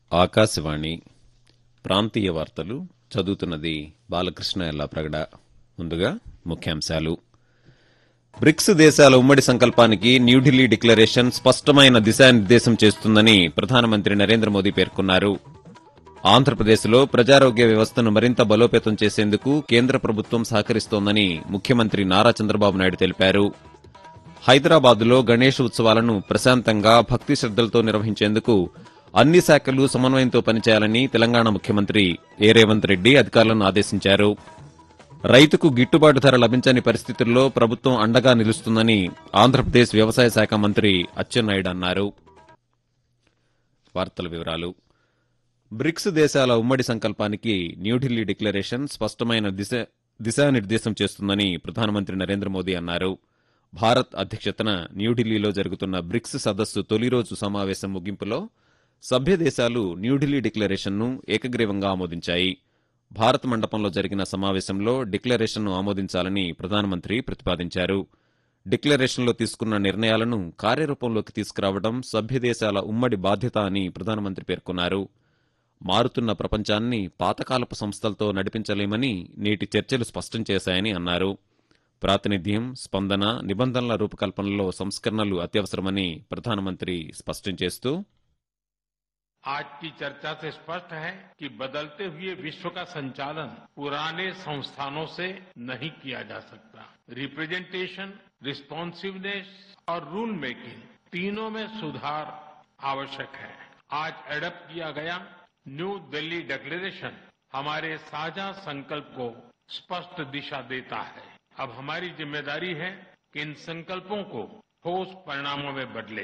ఆకాశవాణి ప్రాంతీయ వార్తలు చదువుతున్నది బాలకృష్ణ ఎల్లాప్రగడ ముందుగా ముఖ్యాంశాలు బ్రిక్స్ దేశాల ఉమ్మడి సంకల్పానికి న్యూఢిల్లీ డిక్లరేషన్ స్పష్టమైన దిశానిర్దేశం చేస్తుందని ప్రధానమంత్రి నరేంద్ర మోదీ పేర్కొన్నారు ఆంధ్రప్రదేశ్లో ప్రజారోగ్య వ్యవస్థను మరింత బలోపేతం చేసేందుకు కేంద్ర ప్రభుత్వం సహకరిస్తోందని ముఖ్యమంత్రి నారా చంద్రబాబు నాయుడు తెలిపారు హైదరాబాద్లో గణేష్ ఉత్సవాలను ప్రశాంతంగా భక్తి శ్రద్దలతో నిర్వహించేందుకు అన్ని శాఖలు సమన్వయంతో పనిచేయాలని తెలంగాణ ముఖ్యమంత్రి ఏ రేవంత్ రెడ్డి అధికారులను ఆదేశించారు రైతుకు గిట్టుబాటు ధర లభించని పరిస్థితుల్లో ప్రభుత్వం అండగా నిలుస్తుందని ఆంధ్రప్రదేశ్ వ్యవసాయ శాఖ మంత్రి అచ్చెన్నాయుడు అన్నారు వార్తల వివరాలు బ్రిక్స్ దేశాల ఉమ్మడి సంకల్పానికి న్యూఢిల్లీ డిక్లరేషన్ స్పష్టమైన దిశ దిశానిర్దేశం చేస్తుందని ప్రధానమంత్రి నరేంద్ర మోదీ అన్నారు భారత్ అధ్యక్షతన న్యూఢిల్లీలో జరుగుతున్న బ్రిక్స్ సదస్సు తొలి రోజు సమావేశం ముగింపులో సభ్య దేశాలు న్యూఢిల్లీ డిక్లరేషన్ను ఏకగ్రీవంగా ఆమోదించాయి భారత్ మండపంలో జరిగిన సమావేశంలో డిక్లరేషన్ను ఆమోదించాలని ప్రధానమంత్రి ప్రతిపాదించారు డిక్లరేషన్లో తీసుకున్న నిర్ణయాలను కార్యరూపంలోకి తీసుకురావడం సభ్య దేశాల ఉమ్మడి బాధ్యత అని ప్రధానమంత్రి పేర్కొన్నారు మారుతున్న ప్రపంచాన్ని పాతకాలపు సంస్థలతో నడిపించలేమని నేటి చర్చలు స్పష్టం చేశాయని అన్నారు ప్రాతినిధ్యం స్పందన నిబంధనల రూపకల్పనలో సంస్కరణలు అత్యవసరమని ప్రధానమంత్రి స్పష్టం చేస్తూ आज की चर्चा से स्पष्ट है कि बदलते हुए विश्व का संचालन पुराने संस्थानों से नहीं किया जा सकता रिप्रेजेंटेशन रिस्पॉन्सिवनेस और रूल मेकिंग तीनों में सुधार आवश्यक है आज एडप्ट किया गया न्यू दिल्ली डिक्लेरेशन हमारे साझा संकल्प को स्पष्ट दिशा देता है अब हमारी जिम्मेदारी है कि इन संकल्पों को ठोस परिणामों में बदले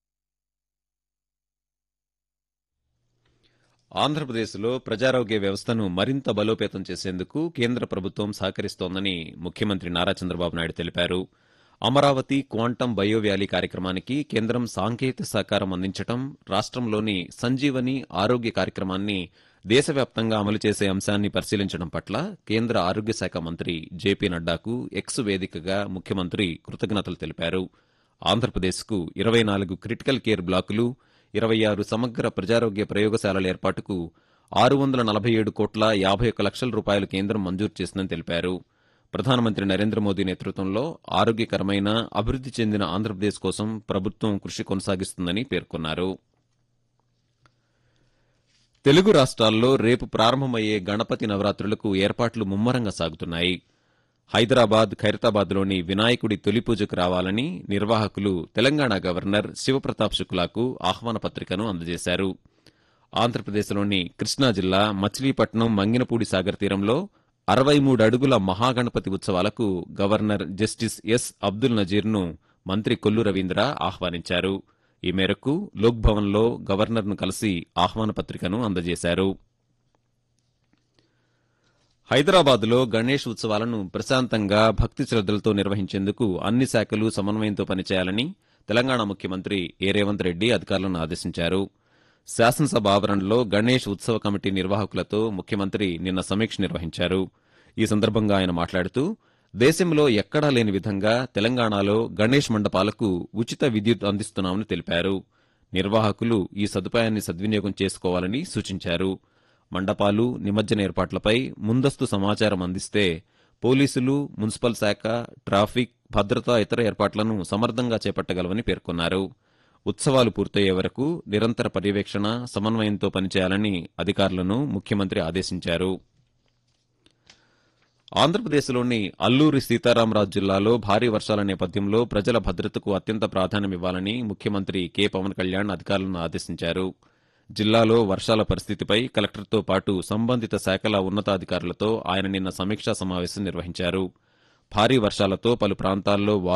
ఆంధ్రప్రదేశ్లో ప్రజారోగ్య వ్యవస్థను మరింత బలోపేతం చేసేందుకు కేంద్ర ప్రభుత్వం సహకరిస్తోందని ముఖ్యమంత్రి నారా చంద్రబాబు నాయుడు తెలిపారు అమరావతి క్వాంటం బయో వ్యాలీ కార్యక్రమానికి కేంద్రం సాంకేతిక సహకారం అందించడం రాష్ట్రంలోని సంజీవని ఆరోగ్య కార్యక్రమాన్ని దేశవ్యాప్తంగా అమలు చేసే అంశాన్ని పరిశీలించడం పట్ల కేంద్ర ఆరోగ్య శాఖ మంత్రి జేపీ నడ్డాకు ఎక్స్ వేదికగా ముఖ్యమంత్రి కృతజ్ఞతలు తెలిపారు ఆంధ్రప్రదేశ్కు ఇరవై నాలుగు క్రిటికల్ కేర్ బ్లాకులు ఇరవై ఆరు సమగ్ర ప్రజారోగ్య ప్రయోగశాలల ఏర్పాటుకు ఆరు వందల నలభై ఏడు కోట్ల యాభై ఒక్క లక్షల రూపాయలు కేంద్రం మంజూరు చేసిందని తెలిపారు ప్రధానమంత్రి నరేంద్ర మోదీ నేతృత్వంలో ఆరోగ్యకరమైన అభివృద్ది చెందిన ఆంధ్రప్రదేశ్ కోసం ప్రభుత్వం కృషి కొనసాగిస్తుందని పేర్కొన్నారు తెలుగు రాష్ట్రాల్లో రేపు ప్రారంభమయ్యే గణపతి నవరాత్రులకు ఏర్పాట్లు ముమ్మరంగా సాగుతున్నాయి హైదరాబాద్ ఖైరతాబాద్లోని వినాయకుడి తొలి పూజకు రావాలని నిర్వాహకులు తెలంగాణ గవర్నర్ శివప్రతాప్ శుక్లాకు ఆహ్వాన పత్రికను అందజేశారు ఆంధ్రప్రదేశ్లోని కృష్ణా జిల్లా మచిలీపట్నం మంగినపూడి సాగర్ తీరంలో అరవై మూడు అడుగుల మహాగణపతి ఉత్సవాలకు గవర్నర్ జస్టిస్ ఎస్ అబ్దుల్ నజీర్ను మంత్రి కొల్లు రవీంద్ర ఆహ్వానించారు ఈ మేరకు లోక్ భవన్లో గవర్నర్ను కలిసి ఆహ్వాన పత్రికను అందజేశారు హైదరాబాద్లో గణేష్ ఉత్సవాలను ప్రశాంతంగా భక్తి శ్రద్దలతో నిర్వహించేందుకు అన్ని శాఖలు సమన్వయంతో పనిచేయాలని తెలంగాణ ముఖ్యమంత్రి ఏ రేవంత్ రెడ్డి అధికారులను ఆదేశించారు శాసనసభ ఆవరణలో గణేష్ ఉత్సవ కమిటీ నిర్వాహకులతో ముఖ్యమంత్రి నిన్న సమీక్ష నిర్వహించారు ఈ సందర్భంగా ఆయన మాట్లాడుతూ దేశంలో ఎక్కడా లేని విధంగా తెలంగాణలో గణేష్ మండపాలకు ఉచిత విద్యుత్ అందిస్తున్నామని తెలిపారు నిర్వాహకులు ఈ సదుపాయాన్ని సద్వినియోగం చేసుకోవాలని సూచించారు మండపాలు నిమజ్జన ఏర్పాట్లపై ముందస్తు సమాచారం అందిస్తే పోలీసులు మున్సిపల్ శాఖ ట్రాఫిక్ భద్రతా ఇతర ఏర్పాట్లను సమర్థంగా చేపట్టగలవని పేర్కొన్నారు ఉత్సవాలు పూర్తయ్యే వరకు నిరంతర పర్యవేక్షణ సమన్వయంతో పనిచేయాలని అధికారులను ముఖ్యమంత్రి ఆదేశించారు ఆంధ్రప్రదేశ్లోని అల్లూరి సీతారామరాజు జిల్లాలో భారీ వర్షాల నేపథ్యంలో ప్రజల భద్రతకు అత్యంత ప్రాధాన్యమివ్వాలని ముఖ్యమంత్రి కె పవన్ కళ్యాణ్ అధికారులను ఆదేశించారు జిల్లాలో వర్షాల పరిస్థితిపై కలెక్టర్తో పాటు సంబంధిత శాఖల ఉన్నతాధికారులతో ఆయన నిన్న సమీక్షా సమావేశం నిర్వహించారు భారీ వర్షాలతో పలు ప్రాంతాల్లో